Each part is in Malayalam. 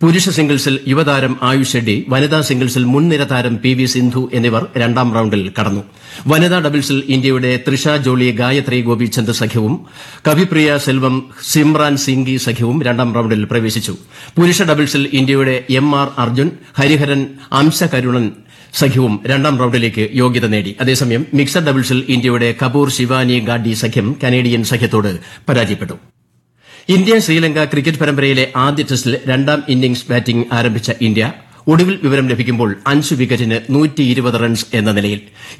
പുരുഷ സിംഗിൾസിൽ യുവതാരം ആയുഷ് ഷെഡ്ഡി വനിതാ സിംഗിൾസിൽ മുൻനിര താരം പി വി സിന്ധു എന്നിവർ രണ്ടാം റൌണ്ടിൽ കടന്നു വനിതാ ഡബിൾസിൽ ഇന്ത്യയുടെ ത്രിഷ ജോളി ഗായത്രി ഗോപിചന്ദ് സഖ്യവും കവിപ്രിയ സെൽവം സിമ്രാൻ സിംഗി സഖ്യവും രണ്ടാം റൌണ്ടിൽ പ്രവേശിച്ചു പുരുഷ ഡബിൾസിൽ ഇന്ത്യയുടെ എം ആർ അർജുൻ ഹരിഹരൻ അംശകരുണൻ സഖ്യവും രണ്ടാം റൌണ്ടിലേക്ക് യോഗ്യത നേടി അതേസമയം മിക്സഡ് ഡബിൾസിൽ ഇന്ത്യയുടെ കപൂർ ശിവാനി ഗാഡി സഖ്യം കനേഡിയൻ സഖ്യത്തോട് പരാജയപ്പെട്ടു ഇന്ത്യ ശ്രീലങ്ക ക്രിക്കറ്റ് പരമ്പരയിലെ ആദ്യ ടെസ്റ്റിൽ രണ്ടാം ഇന്നിംഗ്സ് ബാറ്റിംഗ് ആരംഭിച്ച ഇന്ത്യ ഒടുവിൽ വിവരം ലഭിക്കുമ്പോൾ അഞ്ച് വിക്കറ്റിന് റൺസ് എന്ന നിലയിൽ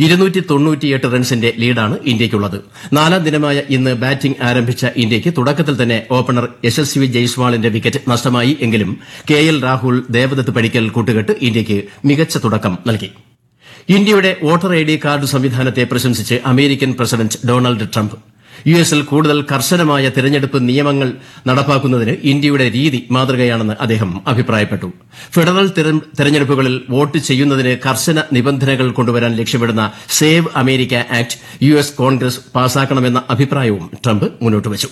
റൺസിന്റെ ലീഡാണ് ഇന്ത്യയ്ക്കുള്ളത് നാലാം ദിനമായ ഇന്ന് ബാറ്റിംഗ് ആരംഭിച്ച ഇന്ത്യയ്ക്ക് തുടക്കത്തിൽ തന്നെ ഓപ്പണർ യശസ്വി ജയ്സ്വാളിന്റെ വിക്കറ്റ് നഷ്ടമായി എങ്കിലും കെ എൽ രാഹുൽ ദേവദത്ത് പടിക്കൽ കൂട്ടുകെട്ട് ഇന്ത്യയ്ക്ക് മികച്ച തുടക്കം നൽകി ഇന്ത്യയുടെ വോട്ടർ ഐ ഡി കാർഡ് സംവിധാനത്തെ പ്രശംസിച്ച് American president Donald Trump U എസിൽ കൂടുതൽ കർശനമായ തിരഞ്ഞെടുപ്പ് നിയമങ്ങൾ നടപ്പാക്കുന്നതിന് ഇന്ത്യയുടെ രീതി മാതൃകയാണെന്ന് അദ്ദേഹം അഭിപ്രായപ്പെട്ടു ഫെഡറൽ തെരഞ്ഞെടുപ്പുകളിൽ വോട്ട് ചെയ്യുന്നതിന് കർശന നിബന്ധനകൾ കൊണ്ടുവരാൻ ലക്ഷ്യമിടുന്ന save America act U S Congress പാസാക്കണമെന്ന അഭിപ്രായവും ട്രംപ് മുന്നോട്ടുവച്ചു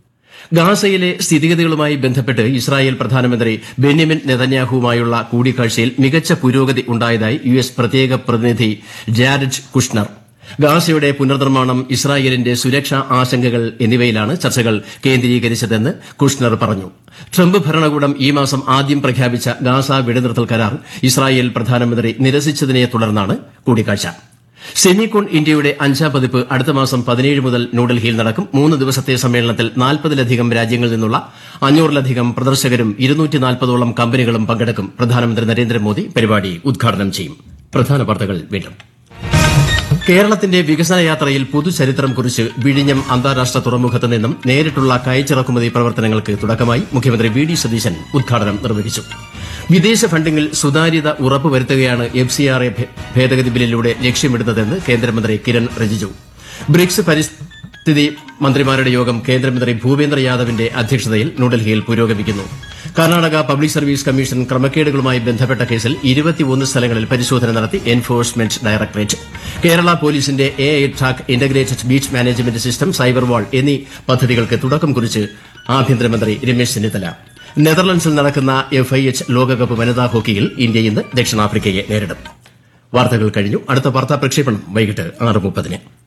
ഗാസയിലെ സ്ഥിതിഗതികളുമായി ബന്ധപ്പെട്ട് ഇസ്രായേൽ പ്രധാനമന്ത്രി ബെന്യമിൻ നെതന്യാഹുവുമായുള്ള കൂടിക്കാഴ്ചയിൽ മികച്ച പുരോഗതി ഉണ്ടായതായി യു എസ് പ്രത്യേക പ്രതിനിധി ജാരഡ് കുഷ്ണർ ഗാസയുടെ പുനർനിർമ്മാണം ഇസ്രായേലിന്റെ സുരക്ഷാ ആശങ്കകൾ എന്നിവയിലാണ് ചർച്ചകൾ കേന്ദ്രീകരിച്ചതെന്ന് കുഷ്ണർ പറഞ്ഞു ട്രംപ് ഭരണകൂടം ഈ മാസം ആദ്യം പ്രഖ്യാപിച്ച ഗാസ വെടിനിർത്തൽ കരാർ ഇസ്രായേൽ പ്രധാനമന്ത്രി നിരസിച്ചതിനെ തുടർന്നാണ് കൂടിക്കാഴ്ച സെമികോൺ ഇന്ത്യയുടെ അഞ്ചാം പതിപ്പ് അടുത്ത മാസം പതിനേഴ് മുതൽ ന്യൂഡൽഹിയിൽ നടക്കും മൂന്ന് ദിവസത്തെ സമ്മേളനത്തിൽ നാൽപ്പതിലധികം രാജ്യങ്ങളിൽ നിന്നുള്ള അഞ്ഞൂറിലധികം പ്രദർശകരും ഇരുന്നൂറ്റിനാൽപ്പതോളം കമ്പനികളും പങ്കെടുക്കും പ്രധാനമന്ത്രി നരേന്ദ്രമോദി പരിപാടി ഉദ്ഘാടനം ചെയ്യും പ്രധാന വാർത്തകൾ വീണ്ടും കേരളത്തിന്റെ വികസന യാത്രയിൽ പുതുചരിത്രം കുറിച്ച് വിഴിഞ്ഞം അന്താരാഷ്ട്ര തുറമുഖത്ത് നിന്നും നേരിട്ടുള്ള കയറ്റിറക്കുമതി പ്രവർത്തനങ്ങൾക്ക് തുടക്കമായി മുഖ്യമന്ത്രി വി ഡി സതീശൻ ഉദ്ഘാടനം നിർവഹിച്ചു വിദേശ ഫണ്ടിംഗിൽ സുതാര്യത ഉറപ്പുവരുത്തുകയാണ് എഫ് സി ആർ എ ഭേദഗതി ബില്ലിലൂടെ ലക്ഷ്യമിടുന്നതെന്ന് കേന്ദ്രമന്ത്രി കിരൺ റിജിജു ബ്രിക്സ് പരിസ്ഥിതി മന്ത്രിമാരുടെ യോഗം കേന്ദ്രമന്ത്രി ഭൂപേന്ദ്ര യാദവിന്റെ അധ്യക്ഷതയിൽ ന്യൂഡൽഹിയിൽ പുരോഗമിക്കുന്നു കർണാടക പബ്ലിക് സർവീസ് കമ്മീഷൻ ക്രമക്കേടുകളുമായി ബന്ധപ്പെട്ട കേസിൽ ഇരുപത്തിയൊന്ന് സ്ഥലങ്ങളിൽ പരിശോധന നടത്തി എൻഫോഴ്സ്മെന്റ് ഡയറക്ടറേറ്റ് കേരള പോലീസിന്റെ A I track integrated beach management system cyber wall എന്നീ പദ്ധതികൾക്ക് തുടക്കം കുറിച്ച് ആഭ്യന്തരമന്ത്രി രമേശ് ചെന്നിത്തല നെതർലൻഡ്സിൽ നടക്കുന്ന എഫ് ഐ എച്ച് ലോകകപ്പ് വനിതാ ഹോക്കിയിൽ ഇന്ത്യ ഇന്ന് ദക്ഷിണാഫ്രിക്കയെ നേരിടും വാർത്തകൾ കഴിഞ്ഞു അടുത്ത വാർത്താ പ്രക്ഷേപണം വൈകിട്ട് ആറ് മുപ്പതിന്